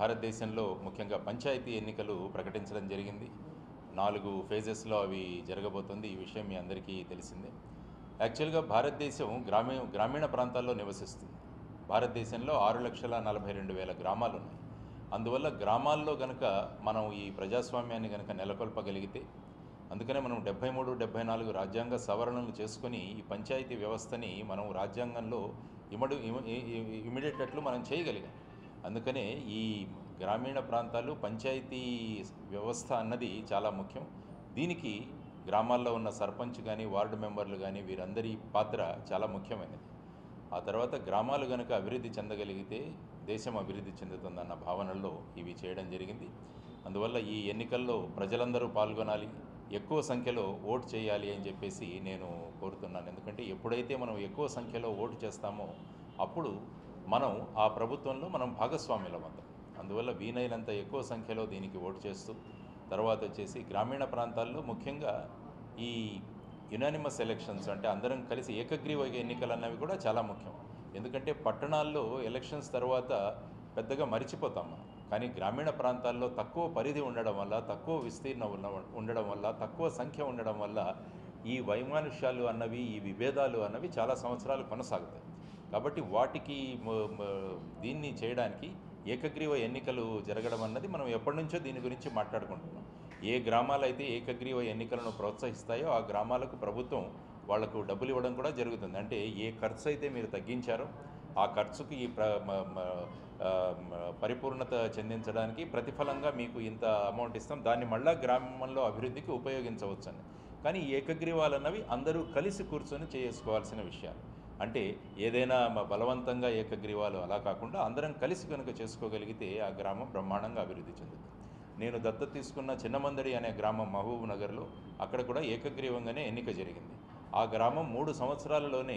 భారతదేశంలో ముఖ్యంగా పంచాయతీ ఎన్నికలు ప్రకటించడం జరిగింది నాలుగు ఫేజెస్లో అవి జరగబోతుంది ఈ విషయం మీ అందరికీ తెలిసిందే యాక్చువల్గా భారతదేశం గ్రామీణ గ్రామీణ ప్రాంతాల్లో నివసిస్తుంది భారతదేశంలో ఆరు లక్షల నలభై రెండు వేల గ్రామాలు ఉన్నాయి అందువల్ల గ్రామాల్లో గనక మనం ఈ ప్రజాస్వామ్యాన్ని గనక నెలకొల్పగలిగితే అందుకనే మనం డెబ్బై మూడు డెబ్బై నాలుగు రాజ్యాంగ సవరణలు చేసుకుని ఈ పంచాయతీ వ్యవస్థని మనం రాజ్యాంగంలో ఇమడు ఇమిడేటట్లు మనం చేయగలిగాం అందుకనే ఈ గ్రామీణ ప్రాంతాలు పంచాయతీ వ్యవస్థ అన్నది చాలా ముఖ్యం దీనికి గ్రామాల్లో ఉన్న సర్పంచ్ కానీ వార్డు మెంబర్లు కానీ వీరందరి పాత్ర చాలా ముఖ్యమైనది ఆ తర్వాత గ్రామాలు కనుక అభివృద్ధి చెందగలిగితే దేశం అభివృద్ధి చెందుతుందన్న భావనలో ఇవి చేయడం జరిగింది అందువల్ల ఈ ఎన్నికల్లో ప్రజలందరూ పాల్గొనాలి ఎక్కువ సంఖ్యలో ఓటు చేయాలి అని చెప్పేసి నేను కోరుతున్నాను ఎందుకంటే ఎప్పుడైతే మనం ఎక్కువ సంఖ్యలో ఓటు చేస్తామో అప్పుడు మనం ఆ ప్రభుత్వంలో మనం భాగస్వామ్యులం అవుతాం అందువల్ల వీలైనంత ఎక్కువ సంఖ్యలో దీనికి ఓటు చేస్తూ తర్వాత వచ్చేసి గ్రామీణ ప్రాంతాల్లో ముఖ్యంగా ఈ యునానిమస్ ఎలక్షన్స్ అంటే అందరం కలిసి ఏకగ్రీవ ఎన్నికలు అన్నవి కూడా చాలా ముఖ్యం ఎందుకంటే పట్టణాల్లో ఎలక్షన్స్ తర్వాత పెద్దగా మరిచిపోతాం మనం కానీ గ్రామీణ ప్రాంతాల్లో తక్కువ పరిధి ఉండడం వల్ల తక్కువ విస్తీర్ణం ఉన్న ఉండడం వల్ల తక్కువ సంఖ్య ఉండడం వల్ల ఈ వైమానుష్యాలు అన్నవి ఈ విభేదాలు అన్నవి చాలా సంవత్సరాలు కొనసాగుతాయి కాబట్టి వాటికి మ- మ- దీన్ని చేయడానికి ఏకగ్రీవ ఎన్నికలు జరగడం అన్నది మనం ఎప్పటి నుంచో దీని గురించి మాట్లాడుకుంటున్నాం ఏ గ్రామాలు అయితే ఏకగ్రీవ ఎన్నికలను ప్రోత్సహిస్తాయో ఆ గ్రామాలకు ప్రభుత్వం వాళ్లకు డబ్బులు ఇవ్వడం కూడా జరుగుతుంది అంటే ఏ ఖర్చు అయితే మీరు తగ్గించారో ఆ ఖర్చుకి ఈ ప్ర మ- మ- ఆ, మ- పరిపూర్ణత చెందించడానికి ప్రతిఫలంగా మీకు ఇంత అమౌంట్ ఇస్తాం దాన్ని మళ్ళా గ్రామంలో అభివృద్ధికి ఉపయోగించవచ్చని కానీ ఈ ఏకగ్రీవాలు అన్నవి అందరూ కలిసి కూర్చొని చేసుకోవాల్సిన విషయాలు అంటే ఏదైనా మ- బలవంతంగా ఏకగ్రీవాలు అలా కాకుండా అందరం కలిసి కనుక చేసుకోగలిగితే ఆ గ్రామం బ్రహ్మాండంగా అభివృద్ధి చెందుతుంది నేను దత్తత తీసుకున్న చిన్నమందడి అనే గ్రామం మహబూబ్ నగర్లో అక్కడ కూడా ఏకగ్రీవంగానే ఎన్నిక జరిగింది ఆ గ్రామం మూడు సంవత్సరాలలోనే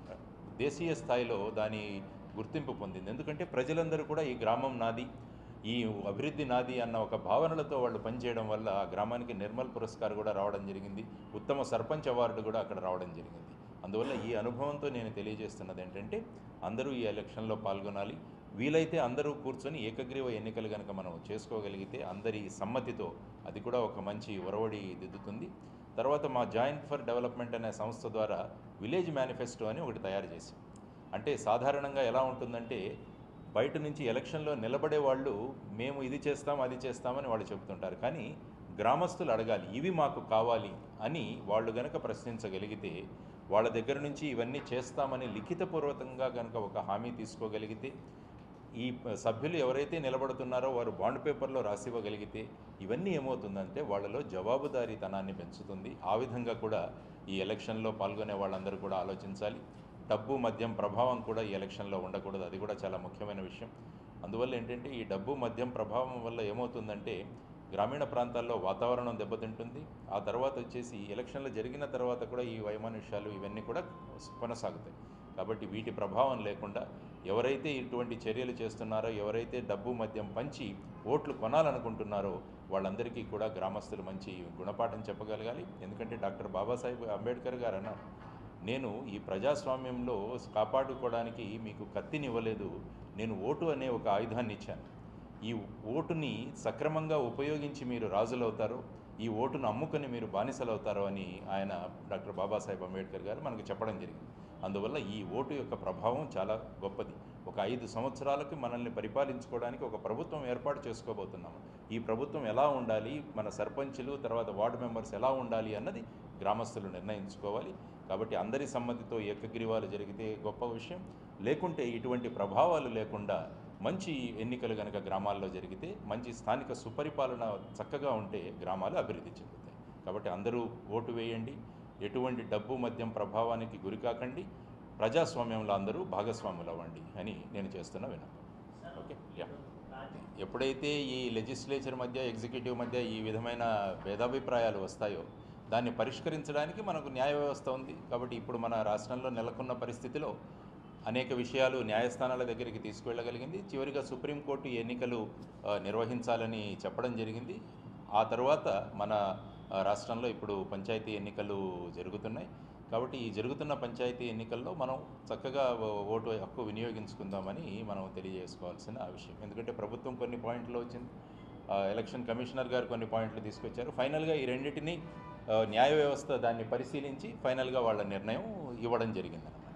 దేశీయ స్థాయిలో దాని గుర్తింపు పొందింది ఎందుకంటే ప్రజలందరూ కూడా ఈ గ్రామం నాది ఈ అభివృద్ధి నాది అన్న ఒక భావనలతో వాళ్ళు పనిచేయడం వల్ల ఆ గ్రామానికి నిర్మల్ పురస్కార్ కూడా రావడం జరిగింది ఉత్తమ సర్పంచ్ అవార్డు కూడా అక్కడ రావడం జరిగింది అందువల్ల ఈ అనుభవంతో నేను తెలియజేస్తున్నది ఏంటంటే అందరూ ఈ ఎలక్షన్లో పాల్గొనాలి వీలైతే అందరూ కూర్చొని ఏకగ్రీవ ఎన్నికలు కనుక మనం చేసుకోగలిగితే అందరి సమ్మతితో అది కూడా ఒక మంచి ఒరవడి దిద్దుతుంది తర్వాత మా జాయింట్ ఫర్ డెవలప్మెంట్ అనే సంస్థ ద్వారా విలేజ్ మేనిఫెస్టో అని ఒకటి తయారు చేశాం అంటే సాధారణంగా ఎలా ఉంటుందంటే బయట నుంచి ఎలక్షన్లో నిలబడే వాళ్ళు మేము ఇది చేస్తాం అది చేస్తామని వాళ్ళు చెబుతుంటారు కానీ గ్రామస్తులు అడగాలి ఇవి మాకు కావాలి అని వాళ్ళు గనక ప్రశ్నించగలిగితే వాళ్ళ దగ్గర నుంచి ఇవన్నీ చేస్తామని లిఖితపూర్వకంగా గనక ఒక హామీ తీసుకోగలిగితే ఈ ప- సభ్యులు ఎవరైతే నిలబడుతున్నారో వారు బాండ్ పేపర్లో రాసివ్వగలిగితే ఇవన్నీ ఏమవుతుందంటే వాళ్ళలో జవాబుదారీతనాన్ని పెంచుతుంది ఆ విధంగా కూడా ఈ ఎలక్షన్లో పాల్గొనే వాళ్ళందరూ కూడా ఆలోచించాలి డబ్బు మద్యం ప్రభావం కూడా ఈ ఎలక్షన్లో ఉండకూడదు అది కూడా చాలా ముఖ్యమైన విషయం అందువల్ల ఏంటంటే ఈ డబ్బు మద్యం ప్రభావం వల్ల ఏమవుతుందంటే గ్రామీణ ప్రాంతాల్లో వాతావరణం దెబ్బతింటుంది ఆ తర్వాత వచ్చేసి ఎలక్షన్లు జరిగిన తర్వాత కూడా ఈ వైమానుష్యాలు ఇవన్నీ కూడా కొనసాగుతాయి కాబట్టి వీటి ప్రభావం లేకుండా ఎవరైతే ఇటువంటి చర్యలు చేస్తున్నారో ఎవరైతే డబ్బు మద్యం పంచి ఓట్లు కొనాలనుకుంటున్నారో వాళ్ళందరికీ కూడా గ్రామస్తులు మంచి గుణపాఠం చెప్పగలగాలి ఎందుకంటే డాక్టర్ బాబాసాహెబ్ అంబేద్కర్ గారు అన్నారు నేను ఈ ప్రజాస్వామ్యంలో కాపాడుకోవడానికి మీకు కత్తినివ్వలేదు నేను ఓటు అనే ఒక ఆయుధాన్ని ఇచ్చాను ఈ ఓటుని సక్రమంగా ఉపయోగించి మీరు రాజులవుతారో ఈ ఓటును అమ్ముకొని మీరు బానిసలవుతారో అని ఆయన డాక్టర్ బాబాసాహెబ్ అంబేద్కర్ గారు మనకు చెప్పడం జరిగింది అందువల్ల ఈ ఓటు యొక్క ప్రభావం చాలా గొప్పది ఒక ఐదు సంవత్సరాలకి మనల్ని పరిపాలించుకోవడానికి ఒక ప్రభుత్వం ఏర్పాటు చేసుకోబోతున్నాము ఈ ప్రభుత్వం ఎలా ఉండాలి మన సర్పంచులు తర్వాత వార్డు మెంబర్స్ ఎలా ఉండాలి అన్నది గ్రామస్తులు నిర్ణయించుకోవాలి కాబట్టి అందరి సమ్మతితో ఏకగ్రీవాలు జరిగితే గొప్ప విషయం లేకుంటే ఇటువంటి ప్రభావాలు లేకుండా మంచి ఎన్నికలు కనుక గ్రామాల్లో జరిగితే మంచి స్థానిక సుపరిపాలన చక్కగా ఉంటే గ్రామాలు అభివృద్ధి చెందుతాయి కాబట్టి అందరూ ఓటు వేయండి ఎటువంటి డబ్బు మద్యం ప్రభావానికి గురికాకండి ప్రజాస్వామ్యంలో అందరూ భాగస్వాములు అవ్వండి అని నేను చేస్తున్న విన్నపం ఓకే యా ఎప్పుడైతే ఈ లెజిస్లేచర్ మధ్య ఎగ్జిక్యూటివ్ మధ్య ఈ విధమైన భేదాభిప్రాయాలు వస్తాయో దాన్ని పరిష్కరించడానికి మనకు న్యాయ వ్యవస్థ ఉంది కాబట్టి ఇప్పుడు మన రాష్ట్రంలో నెలకొన్న పరిస్థితిలో అనేక విషయాలు న్యాయస్థానాల దగ్గరికి తీసుకువెళ్ళగలిగింది చివరిగా సుప్రీంకోర్టు ఈ ఎన్నికలు ఆ, నిర్వహించాలని చెప్పడం జరిగింది ఆ తర్వాత మన ఆ, రాష్ట్రంలో ఇప్పుడు పంచాయతీ ఎన్నికలు జరుగుతున్నాయి కాబట్టి ఈ జరుగుతున్న పంచాయతీ ఎన్నికల్లో మనం చక్కగా ఓ- ఓటు హక్కు వినియోగించుకుందామని మనం తెలియజేసుకోవాల్సిన విషయం ఎందుకంటే ప్రభుత్వం కొన్ని పాయింట్లు వచ్చింది ఆ, ఎలక్షన్ కమిషనర్ గారు కొన్ని పాయింట్లు తీసుకొచ్చారు ఫైనల్గా ఈ రెండింటిని ఆ, న్యాయ వ్యవస్థ దాన్ని పరిశీలించి ఫైనల్గా వాళ్ళ నిర్ణయం ఇవ్వడం జరిగిందన్నమాట